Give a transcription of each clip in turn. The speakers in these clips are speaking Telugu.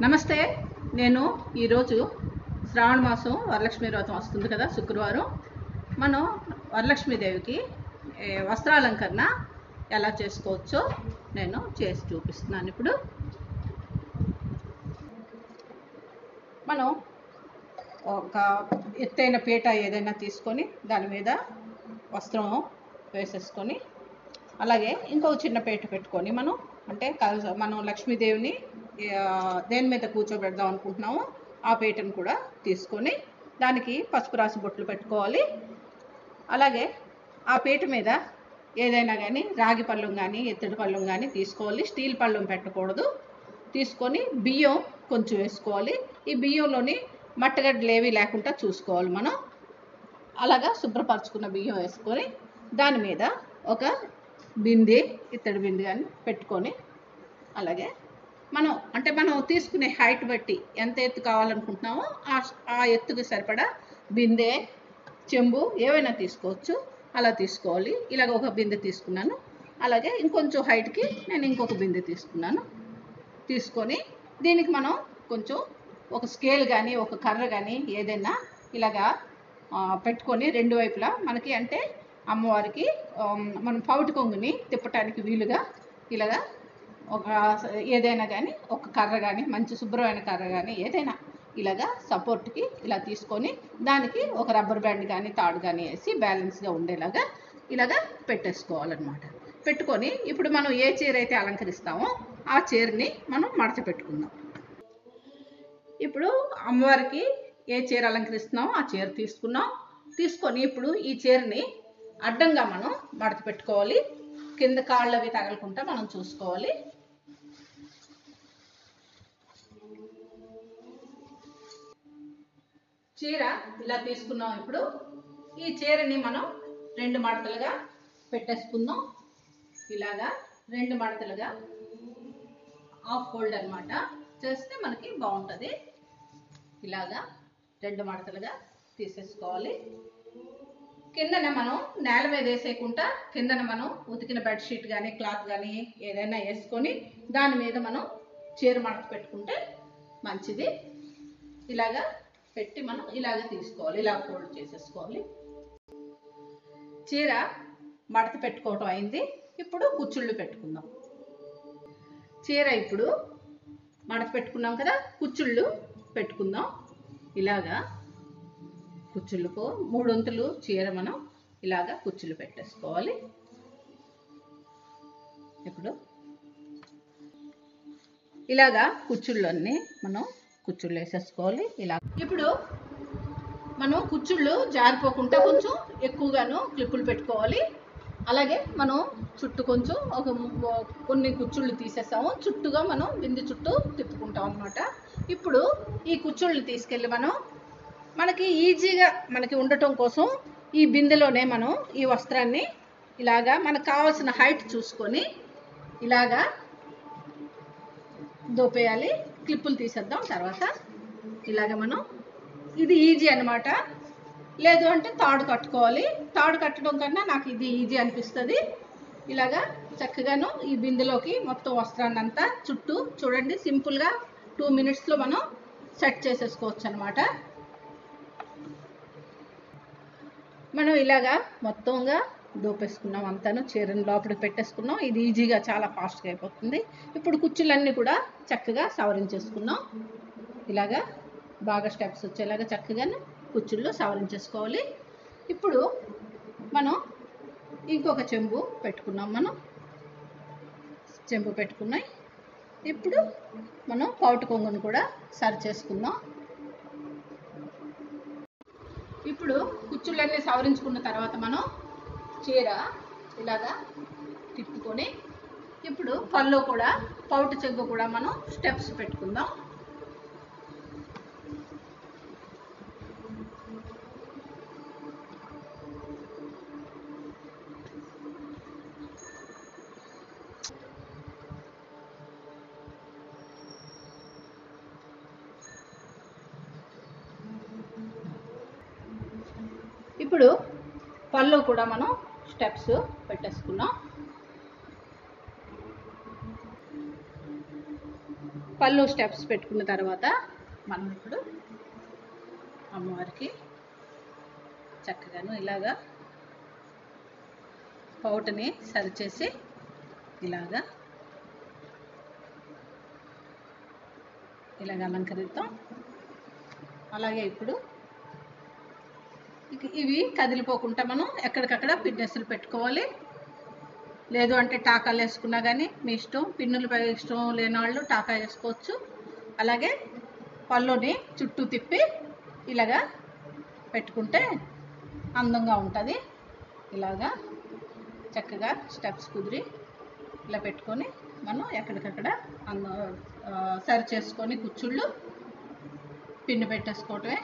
నమస్తే నేను ఈరోజు శ్రావణ మాసం వరలక్ష్మి వ్రతం వస్తుంది కదా శుక్రవారం మనం వరలక్ష్మీదేవికి ఏ, వస్త్రాలంకరణ ఎలా చేసుకోవచ్చో నేను చేసి చూపిస్తున్నాను ఇప్పుడు మనం ఒక ఎత్తైన పీట ఏదైనా తీసుకొని దాని మీద వస్త్రం వేసేసుకొని అలాగే ఇంకొక చిన్న పీట పెట్టుకొని మనం అంటే కలస మనం లక్ష్మీదేవిని ఆ, దేని మీద కూర్చోబెడదాం అనుకుంటున్నామో ఆ పీటను కూడా తీసుకొని దానికి పసుపు రాసి బొట్లు పెట్టుకోవాలి అలాగే ఆ పీట మీద ఏదైనా కానీ రాగి పళ్ళం కానీ ఎత్తడి పళ్ళం కానీ తీసుకోవాలి స్టీల్ పళ్ళం పెట్టకూడదు తీసుకొని బియ్యం కొంచెం వేసుకోవాలి ఈ బియ్యంలోని మట్టగడ్డలు ఏవి లేకుండా చూసుకోవాలి మనం అలాగా శుభ్రపరచుకున్న బియ్యం వేసుకొని దాని మీద ఒక బింది ఇత్తడి బింది కానీ పెట్టుకొని అలాగే మనం అంటే మనం తీసుకునే హైట్ బట్టి ఎంత ఎత్తు కావాలనుకుంటున్నామో ఆ ఆ ఎత్తుకు సరిపడా బిందె చెంబు ఏవైనా తీసుకోవచ్చు అలా తీసుకోవాలి ఇలాగ ఒక బిందె తీసుకున్నాను అలాగే ఇంకొంచెం హైట్కి నేను ఇంకొక బిందె తీసుకున్నాను తీసుకొని దీనికి మనం కొంచెం ఒక స్కేల్ కానీ ఒక కర్ర కానీ ఏదైనా ఇలాగా ఆ, పెట్టుకొని రెండు వైపులా మనకి అంటే అమ్మవారికి ఆ, మనం పౌటి కొంగుని తిప్పటానికి వీలుగా ఇలాగా ఒక ఏదైనా కానీ ఒక కర్ర కానీ మంచి శుభ్రమైన కర్ర కానీ ఏదైనా ఇలాగా సపోర్ట్కి ఇలా తీసుకొని దానికి ఒక రబ్బర్ బ్యాండ్ కానీ తాడు కానీ వేసి బ్యాలెన్స్గా ఉండేలాగా ఇలాగా పెట్టేసుకోవాలన్నమాట పెట్టుకొని ఇప్పుడు మనం ఏ చీర అయితే అలంకరిస్తామో ఆ చీరని మనం మడత పెట్టుకుందాం ఇప్పుడు అమ్మవారికి ఏ చీర అలంకరిస్తున్నామో ఆ చీర తీసుకున్నాం తీసుకొని ఇప్పుడు ఈ చీరని అడ్డంగా మనం మడత పెట్టుకోవాలి కింద కాళ్ళు అవి తగలకుండా మనం చూసుకోవాలి చీర ఇలా తీసుకున్నాం ఇప్పుడు ఈ చీరని మనం రెండు మడతలుగా పెట్టేసుకుందాం ఇలాగా రెండు మడతలుగా హాఫ్ ఫోల్డ్ అన్నమాట చేస్తే మనకి బాగుంటుంది ఇలాగా రెండు మడతలుగా తీసేసుకోవాలి కిందన మనం నేల మీద వేసేయకుండా కిందన మనం ఉతికిన బెడ్షీట్ కానీ క్లాత్ కానీ ఏదైనా వేసుకొని దాని మీద మనం చీర మడత పెట్టుకుంటే మంచిది ఇలాగా పెట్టి మనం ఇలాగ తీసుకోవాలి ఇలా ఫోల్డ్ చేసేసుకోవాలి చీర మడత పెట్టుకోవటం అయింది ఇప్పుడు కుచ్చుళ్ళు పెట్టుకుందాం చీర ఇప్పుడు మడత పెట్టుకున్నాం కదా కుచ్చుళ్ళు పెట్టుకుందాం ఇలాగా కుచ్చుళ్ళకు మూడొంతులు చీర మనం ఇలాగా కుచ్చుళ్ళు పెట్టేసుకోవాలి ఇప్పుడు ఇలాగా కుచ్చుళ్ళన్నీ మనం కుచ్చుళ్ళు వేసేసుకోవాలి ఇలా ఇప్పుడు మనం కుచ్చుళ్ళు జారిపోకుండా కొంచెం ఎక్కువగాను క్లిప్పులు పెట్టుకోవాలి అలాగే మనం చుట్టూ కొంచెం ఒక ము- కొన్ని కుచ్చుళ్ళు తీసేసాము చుట్టూగా మనం బింది చుట్టూ తిప్పుకుంటాం అనమాట ఇప్పుడు ఈ కుచ్చుళ్ళు తీసుకెళ్ళి మనం మనకి ఈజీగా మనకి ఉండటం కోసం ఈ బిందెలోనే మనం ఈ వస్త్రాన్ని ఇలాగా మనకు కావాల్సిన హైట్ చూసుకొని ఇలాగా దోపేయాలి క్లిప్పులు తీసేద్దాం తర్వాత ఇలాగ మనం ఇది ఈజీ అన్నమాట లేదు అంటే తాడు కట్టుకోవాలి తాడు కట్టడం కన్నా నాకు ఇది ఈజీ అనిపిస్తుంది ఇలాగా చక్కగాను ఈ బిందెలోకి మొత్తం వస్త్రాన్ని అంతా చుట్టూ చూడండి సింపుల్గా టూ మినిట్స్లో మనం సెట్ చేసేసుకోవచ్చు అనమాట మనం ఇలాగా మొత్తంగా దోపేసుకున్నాం అంతాను చీరను లోపలికి పెట్టేసుకున్నాం ఇది ఈజీగా చాలా ఫాస్ట్గా అయిపోతుంది ఇప్పుడు కుచ్చులన్నీ కూడా చక్కగా సవరించేసుకున్నాం ఇలాగా బాగా స్టెప్స్ వచ్చేలాగా చక్కగా కుచ్చుల్లో సవరించేసుకోవాలి ఇప్పుడు మనం ఇంకొక చెంబు పెట్టుకున్నాం మనం చెంబు పెట్టుకున్నాయి ఇప్పుడు మనం పౌటు కొంగును కూడా సరి చేసుకుందాం ఇప్పుడు కుచ్చులన్నీ సవరించుకున్న తర్వాత మనం చీర ఇలాగా తిప్పుకొని ఇప్పుడు పళ్ళు కూడా పౌటు చెంగు కూడా మనం స్టెప్స్ పెట్టుకుందాం ఇప్పుడు పళ్ళు కూడా మనం స్టెప్స్ పెట్టేసుకున్నాం పళ్ళు స్టెప్స్ పెట్టుకున్న తర్వాత మనం ఇప్పుడు అమ్మవారికి చక్కగాను ఇలాగా పౌటని సరిచేసి ఇలాగా ఇలాగ అలంకరిద్దాం అలాగే ఇప్పుడు ఇక ఇవి కదిలిపోకుండా మనం ఎక్కడికక్కడ పిన్నెస్సులు పెట్టుకోవాలి లేదు అంటే టాకాలు వేసుకున్నా కానీ మీ ఇష్టం పిన్నులు పై ఇష్టం లేని వాళ్ళు టాకా వేసుకోవచ్చు అలాగే పళ్ళుని చుట్టూ తిప్పి ఇలాగా పెట్టుకుంటే అందంగా ఉంటుంది ఇలాగా చక్కగా స్టెప్స్ కుదిరి ఇలా పెట్టుకొని మనం ఎక్కడికక్కడ అంద ఆ, సరి చేసుకొని కుచ్చుళ్ళు పిన్ను పెట్టేసుకోవటమే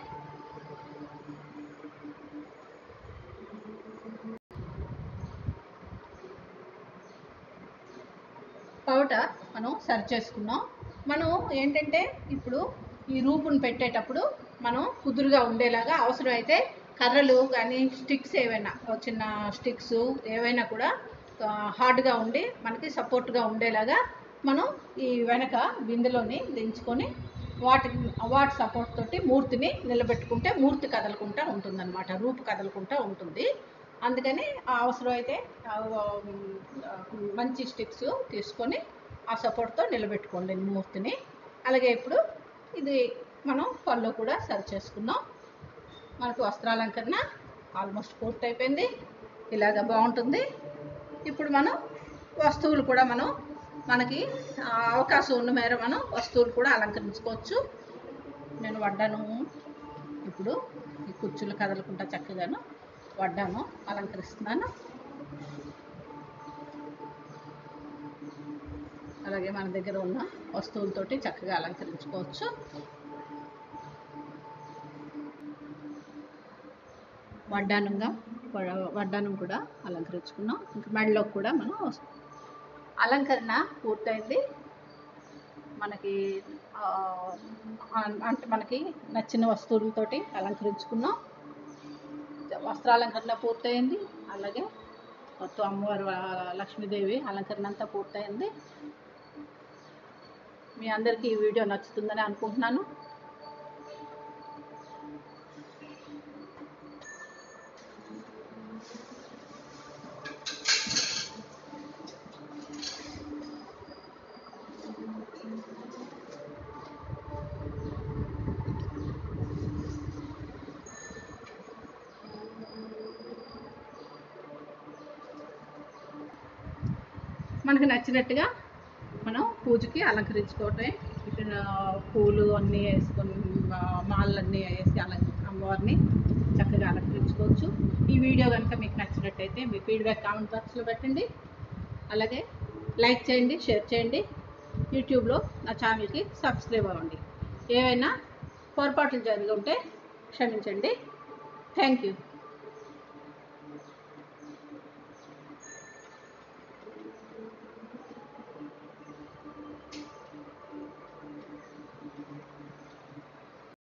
పౌడర్ మనం సరి చేసుకున్నాం మనం ఏంటంటే ఇప్పుడు ఈ రూపును పెట్టేటప్పుడు మనం కుదురుగా ఉండేలాగా అవసరమైతే కర్రలు కానీ స్టిక్స్ ఏవైనా ఓ చిన్న స్టిక్స్ ఏవైనా కూడా ఆ, హార్డ్గా ఉండి మనకి సపోర్ట్గా ఉండేలాగా మనం ఈ వెనక బిందెలోని దించుకొని వాటి వాటి సపోర్ట్ తోటి మూర్తిని నిలబెట్టుకుంటే మూర్తి కదలకుండా ఉంటుందన్నమాట రూపు కదలకుండా ఉంటుంది అందుకని ఆ అవసరం అయితే ఆ, ఆ, మంచి స్టిక్స్ తీసుకొని ఆ సపోర్ట్తో నిలబెట్టుకోండి మూర్తిని అలాగే ఇప్పుడు ఇది మనం పళ్ళు కూడా సరి చేసుకున్నాం మనకు వస్త్రాలంకరణ ఆల్మోస్ట్ పూర్తి అయిపోయింది ఇలాగ బాగుంటుంది ఇప్పుడు మనం వస్తువులు కూడా మనం మనకి ఆ, అవకాశం ఉన్న మేర మనం వస్తువులు కూడా అలంకరించుకోవచ్చు నేను వడ్డాను ఇప్పుడు ఈ కుర్చీలు కదలకుండా చక్కగాను వడ్డాను అలంకరిస్తున్నాను అలాగే మన దగ్గర ఉన్న వస్తువులతోటి చక్కగా అలంకరించుకోవచ్చు వడ్డానంగా వడ- వడ్డానం కూడా అలంకరించుకున్నాం ఇంకా మెడలోకి కూడా మనం వస్- అలంకరణ పూర్తయింది మనకి ఆ, అన్- అంటే మనకి నచ్చిన వస్తువులతోటి అలంకరించుకున్నాం వస్త్రాలంకరణ పూర్తయింది అలాగే మొత్తం అమ్మవారు ఆ, లక్ష్మీదేవి అలంకరణ అంతా పూర్తయింది మీ అందరికీ ఈ వీడియో నచ్చుతుందని అనుకుంటున్నాను మనకు నచ్చినట్టుగా మనం పూజకి అలంకరించుకోవటమే ఇక్కడ పూలు అన్నీ వేసుకొని మా- మాలన్నీ వేసి అలం అమ్మవారిని చక్కగా అలంకరించుకోవచ్చు ఈ వీడియో కనుక మీకు నచ్చినట్టయితే మీ ఫీడ్బ్యాక్ కామెంట్ బాక్స్లో పెట్టండి అలాగే లైక్ చేయండి షేర్ చేయండి యూట్యూబ్లో నా ఛానల్కి సబ్స్క్రైబ్ అవ్వండి ఏవైనా పొరపాట్లు జరిగి ఉంటే క్షమించండి థ్యాంక్ యూ